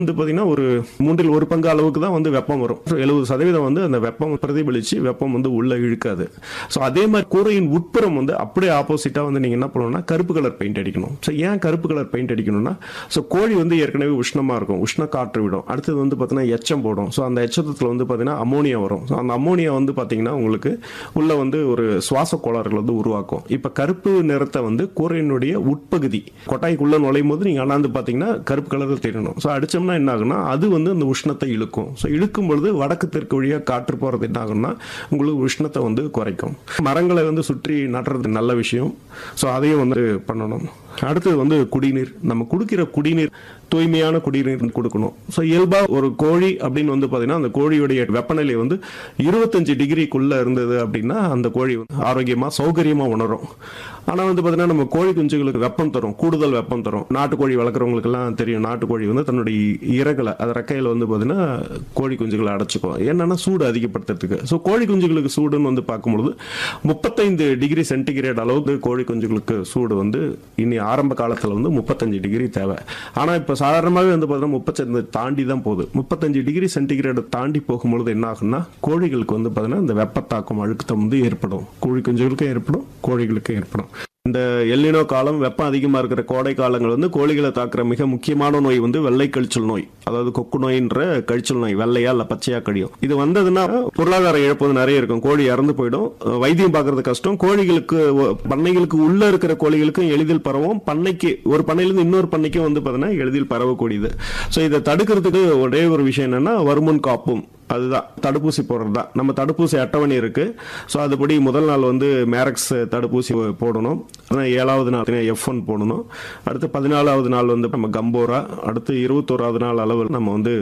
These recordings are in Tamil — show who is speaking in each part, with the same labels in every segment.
Speaker 1: வந்து பாத்தீங்கன்னா ஒரு மூன்றில் ஒரு பங்கு அளவுக்கு தான் வந்து வெப்பம் வரும் எழுபது சதவீதம் வந்து அந்த வெப்பம் பிரதிபலிச்சு வெப்பம் வந்து உள்ள இழுக்காது ஸோ அதே மாதிரி கூரையின் உட்புறம் வந்து அப்படியே ஆப்போசிட்டா வந்து நீங்க என்ன பண்ணணும்னா கருப்பு கலர் பெயிண்ட் அடிக்கணும் ஸோ ஏன் கருப்பு கலர் பெயிண்ட் அடிக்கணும்னா ஸோ கோழி வந்து ஏற்கனவே உஷ்ணமா இருக்கும் உஷ்ண காற்று விடும் அடுத்தது வந்து பார்த்தீங்கன்னா எச்சம் போடும் ஸோ அந்த எச்சத்தில் வந்து பார்த்தீங்கன்னா அமோனியா வரும் ஸோ அந்த அமோனியா வந்து பார்த்தீங்கன்னா உங்களுக்கு உள்ள வந்து ஒரு சுவாச கோளாறுகள் வந்து உருவாக்கும் இப்போ கருப்பு நிறத்தை வந்து கூரையினுடைய உட்பகுதி கொட்டாய்க்குள்ள நுழையும் போது நீங்க அண்ணாந்து பார்த்தீங்கன்னா கருப்பு கலரில் தெரியணும் ஸோ அடிச்சோம்னா என்ன ஆகும்னா அது வந்து அந்த உஷ்ணத்தை இழுக்கும் ஸோ இழுக்கும் பொழுது வடக்கு தெற்கு வழியாக காற்று போகிறது என்ன ஆகும்னா உங்களுக்கு உஷ்ணத்தை வந்து குறைக்கும் மரங்களை வந்து சுற்றி நடுறது நல்ல விஷயம் ஸோ அதையும் வந்து பண்ணணும் அடுத்தது வந்து குடிநீர் நம்ம குடிக்கிற குடிநீர் தூய்மையான குடிநீர் கொடுக்கணும் ஸோ இயல்பாக ஒரு கோழி அப்படின்னு வந்து பார்த்தீங்கன்னா அந்த கோழியுடைய வெப்பநிலை வந்து இருபத்தஞ்சு டிகிரிக்குள்ளே இருந்தது அப்படின்னா அந்த கோழி வந்து ஆரோக்கியமாக சௌகரியமாக உணரும் ஆனால் வந்து பார்த்தீங்கன்னா நம்ம கோழி குஞ்சுகளுக்கு வெப்பம் தரும் கூடுதல் வெப்பம் தரும் நாட்டுக்கோழி வளர்க்குறவங்களுக்கெல்லாம் தெரியும் நாட்டுக்கோழி வந்து தன்னுடைய இறகலை அது ரெக்கையில் வந்து பார்த்தீங்கன்னா கோழி குஞ்சுகளை அடைச்சிக்கும் என்னன்னா சூடு அதிகப்படுத்துறதுக்கு ஸோ கோழி குஞ்சுகளுக்கு சூடுன்னு வந்து பார்க்கும்பொழுது முப்பத்தைந்து டிகிரி சென்டிகிரேட் அளவுக்கு கோழி குஞ்சுகளுக்கு சூடு வந்து இனி ஆரம்ப காலத்தில் வந்து முப்பத்தஞ்சு டிகிரி தேவை ஆனால் இப்போ சாதாரணமாகவே வந்து பார்த்தீங்கன்னா முப்பத்தஞ்சு தாண்டி தான் போகுது முப்பத்தஞ்சு டிகிரி சென்டிகிரேட் தாண்டி போகும்பொழுது என்ன ஆகும்னா கோழிகளுக்கு வந்து பார்த்தீங்கன்னா இந்த வெப்பத்தாக்கம் அழுத்தம் வந்து ஏற்படும் கோழி குஞ்சுகளுக்கும் ஏற்படும் கோழிகளுக்கும் ஏற்படும் இந்த எல்லினோ காலம் வெப்பம் அதிகமா இருக்கிற கோடை காலங்கள் வந்து கோழிகளை தாக்குற மிக முக்கியமான நோய் வந்து வெள்ளை கழிச்சல் நோய் அதாவது கொக்கு நோயின்ற கழிச்சல் நோய் வெள்ளையா இல்ல பச்சையா கழியும் இது வந்ததுன்னா பொருளாதார இழப்பு வந்து நிறைய இருக்கும் கோழி இறந்து போயிடும் வைத்தியம் பார்க்கறது கஷ்டம் கோழிகளுக்கு ஒ- பண்ணைகளுக்கு உள்ள இருக்கிற கோழிகளுக்கும் எளிதில் பரவும் பண்ணைக்கு ஒரு பண்ணையிலிருந்து இன்னொரு பண்ணைக்கும் வந்து பார்த்தீங்கன்னா எளிதில் பரவக்கூடியது ஸோ இதை தடுக்கிறதுக்கு ஒரே ஒரு விஷயம் என்னன்னா வருமுன் காப்பும் அதுதான் தடுப்பூசி போடுறது தான் நம்ம தடுப்பூசி அட்டவணை இருக்கு ஸோ அதுபடி முதல் நாள் வந்து மேரக்ஸ் தடுப்பூசி போடணும் அதான் ஏழாவது நாள் எஃப் ஒன் போடணும் அடுத்து பதினாலாவது நாள் வந்து நம்ம கம்போரா அடுத்து இருபத்தோராவது நாள் அளவில் நம்ம வந்து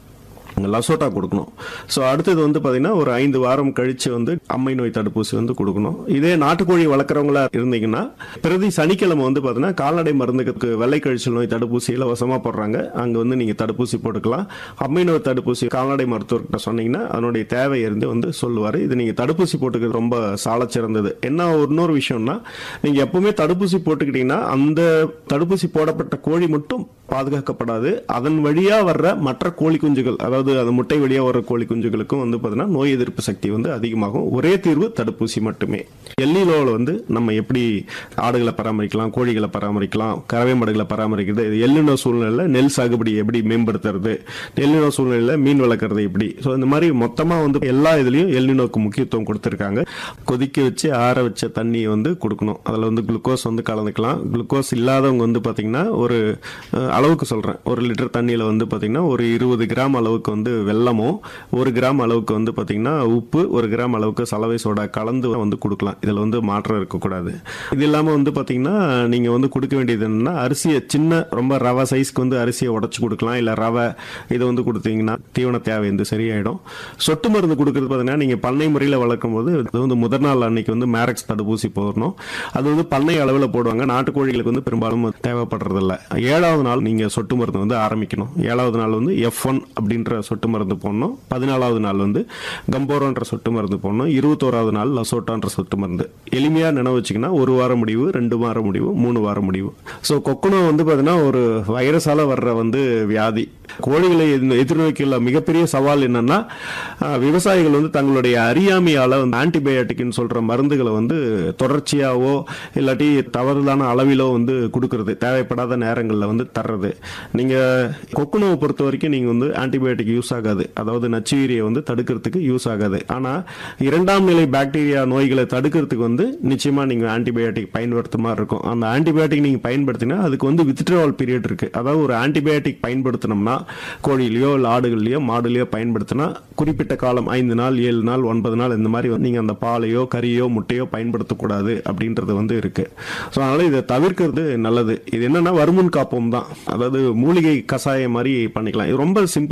Speaker 1: லசோட்டா கொடுக்கணும் ஸோ அடுத்தது வந்து பார்த்தீங்கன்னா ஒரு ஐந்து வாரம் கழிச்சு வந்து அம்மை நோய் தடுப்பூசி வந்து கொடுக்கணும் இதே நாட்டுக்கோழி வளர்க்குறவங்களா இருந்தீங்கன்னா பிரதி சனிக்கிழமை வந்து பார்த்தீங்கன்னா கால்நடை மருந்துக்கு வெள்ளை கழிச்சல் நோய் தடுப்பூசி இலவசமாக போடுறாங்க அங்கே வந்து நீங்கள் தடுப்பூசி போட்டுக்கலாம் அம்மை நோய் தடுப்பூசி கால்நடை மருத்துவர்கிட்ட சொன்னீங்கன்னா அதனுடைய தேவை இருந்து வந்து சொல்லுவார் இது நீங்கள் தடுப்பூசி போட்டுக்கிறது ரொம்ப சாலச் சிறந்தது என்ன ஒரு இன்னொரு விஷயம்னா நீங்கள் எப்பவுமே தடுப்பூசி போட்டுக்கிட்டீங்கன்னா அந்த தடுப்பூசி போடப்பட்ட கோழி மட்டும் பாதுகாக்கப்படாது அதன் வழியா வர்ற மற்ற கோழி குஞ்சுகள் அதாவது அது முட்டை வழியா வர்ற கோழி குஞ்சுகளுக்கும் வந்து பார்த்தீங்கன்னா நோய் எதிர்ப்பு சக்தி வந்து அதிகமாகும் ஒரே தீர்வு தடுப்பூசி மட்டுமே எல்லிலோவில் வந்து நம்ம எப்படி ஆடுகளை பராமரிக்கலாம் கோழிகளை பராமரிக்கலாம் கறவை மாடுகளை பராமரிக்கிறது இது எல்லினோ சூழ்நிலையில் நெல் சாகுபடி எப்படி மேம்படுத்துறது எல்லினோ சூழ்நிலையில் மீன் வளர்க்குறது எப்படி ஸோ இந்த மாதிரி மொத்தமாக வந்து எல்லா இதுலேயும் எல்லினோக்கு முக்கியத்துவம் கொடுத்துருக்காங்க கொதிக்க வச்சு ஆற வச்ச தண்ணியை வந்து கொடுக்கணும் அதில் வந்து குளுக்கோஸ் வந்து கலந்துக்கலாம் குளுக்கோஸ் இல்லாதவங்க வந்து பார்த்தீங்கன்னா ஒரு அஹ், அளவுக்கு சொல்கிறேன் ஒரு லிட்டர் தண்ணியில் வந்து பார்த்தீங்கன்னா ஒரு இருபது கிராம் அளவுக்கு வந்து வெல்லமும் ஒரு கிராம் அளவுக்கு வந்து பார்த்தீங்கன்னா உப்பு ஒரு கிராம் அளவுக்கு சலவை சோடா கலந்து வந்து கொடுக்கலாம் இதில் வந்து மாற்றம் இருக்கக்கூடாது இது இல்லாமல் வந்து பார்த்தீங்கன்னா நீங்கள் வந்து கொடுக்க வேண்டியது என்னன்னா அரிசியை சின்ன ரொம்ப ரவை சைஸ்க்கு வந்து அரிசியை உடச்சி கொடுக்கலாம் இல்லை ரவை இதை வந்து கொடுத்தீங்கன்னா தீவன தேவை வந்து சரியாயிடும் சொட்டு மருந்து கொடுக்கறது பார்த்தீங்கன்னா நீங்கள் பண்ணை முறையில் வளர்க்கும் போது இது வந்து முதல் நாள் அன்னைக்கு வந்து மேரக்ஸ் தடுப்பூசி போடணும் அது வந்து பண்ணை அளவில் போடுவாங்க நாட்டுக்கோழிகளுக்கு வந்து பெரும்பாலும் தேவைப்படுறதில்ல ஏழாவது நாள் நீங்கள் சொட்டு மருந்து வந்து ஆரம்பிக்கணும் ஏழாவது நாள் வந்து எஃப் ஒன் அப்படின்ற சொட்டு மருந்து போடணும் பதினாலாவது நாள் வந்து கம்போரோன்ற சொட்டு மருந்து போடணும் இருபத்தோராவது நாள் லசோட்டான்ற சொட்டு மருந்து எளிமையாக நினைவு வச்சிங்கன்னா ஒரு வாரம் முடிவு ரெண்டு வாரம் முடிவு மூணு வாரம் முடிவு ஸோ கொக்குனோ வந்து பார்த்தீங்கன்னா ஒரு வைரஸால வர்ற வந்து வியாதி கோழிகளை எதிர்- எதிர்நோக்கியுள்ள மிகப்பெரிய சவால் என்னன்னா அஹ், விவசாயிகள் வந்து தங்களுடைய அறியாமையால வந்து ஆன்டிபயோட்டிக்னு சொல்ற மருந்துகளை வந்து தொடர்ச்சியாவோ இல்லாட்டி தவறுதான அளவிலோ வந்து கொடுக்கறது தேவைப்படாத நேரங்களில் வந்து தர்றது நீங்க கொக்குனோவை பொறுத்த வரைக்கும் நீங்க வந்து ஆன்டிபயோட்டிக் யூஸ் ஆகாது அதாவது நச்சுயிரியை வந்து தடுக்கிறதுக்கு யூஸ் ஆகாது ஆனா இரண்டாம் நிலை பாக்டீரியா நோய்களை தடுக்கிறதுக்கு வந்து நிச்சயமா நீங்க ஆன்டிபயோட்டிக் பயன்படுத்த மாதிரி இருக்கும் அந்த ஆன்டிபயோட்டிக் நீங்க பயன்படுத்தினா அதுக்கு வந்து வித்ட்ராவல் பீரியட் இருக்கு அதாவது ஒரு ஆன்டிபயோட்டிக் பயன்படுத்தினோம்னா கோழிலையோ இல்லை ஆடுகள்லையோ மாடுலையோ பயன்படுத்தினா குறிப்பிட்ட காலம் ஐந்து நாள் ஏழு நாள் ஒன்பது நாள் இந்த மாதிரி வந்து நீங்க அந்த பாலையோ கறியோ முட்டையோ பயன்படுத்தக்கூடாது அப்படின்றது வந்து இருக்கு ஸோ அதனால இதை தவிர்க்கிறது நல்லது இது என்னன்னா வருமுன் காப்போம் தான் அதாவது மூலிகை கஷாயம் மாதிரி பண்ணிக்கலாம் இது ரொம்ப சிம்பிளுங்க துளசி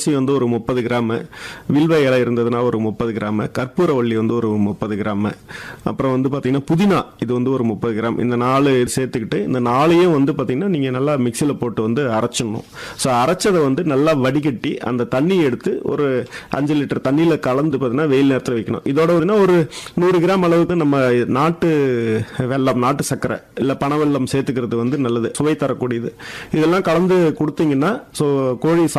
Speaker 1: துளசி வந்து ஒரு முப்பது கிராம் வில்வ இலை இருந்ததுன்னா ஒரு முப்பது கிராம் கற்பூரவள்ளி வந்து ஒரு முப்பது கிராம் அப்புறம் வந்து பார்த்தீங்கன்னா புதினா இது வந்து ஒரு முப்பது கிராம் இந்த நாலு சேர்த்துக்கிட்டு இந்த நாளையும் வந்து பார்த்தீங்கன்னா நீங்கள் நல்லா மிக்சியில் போட்டு வந்து அரைச்சிடணும் ஸோ அரைச்சதை வந்து நல்லா வடிகட்டி அந்த தண்ணியை எடுத்து ஒரு அஞ்சு லிட்டர் தண்ணியில் கலந்து பார்த்தீங்கன்னா வெயில் நேரத்தில் வைக்கணும் இதோட பார்த்தீங்கன்னா ஒரு நூறு கிராம் அளவுக்கு நம்ம நாட்டு வெல்லம் நாட்டு சர்க்கரை இல்லை பனை வெல்லம் சேர்த்துக்கிறது வந்து நல்லது சுவை தரக்கூடியது இதெல்லாம் கலந்து கொடுத்தீங்கன்னா ஸோ கோழி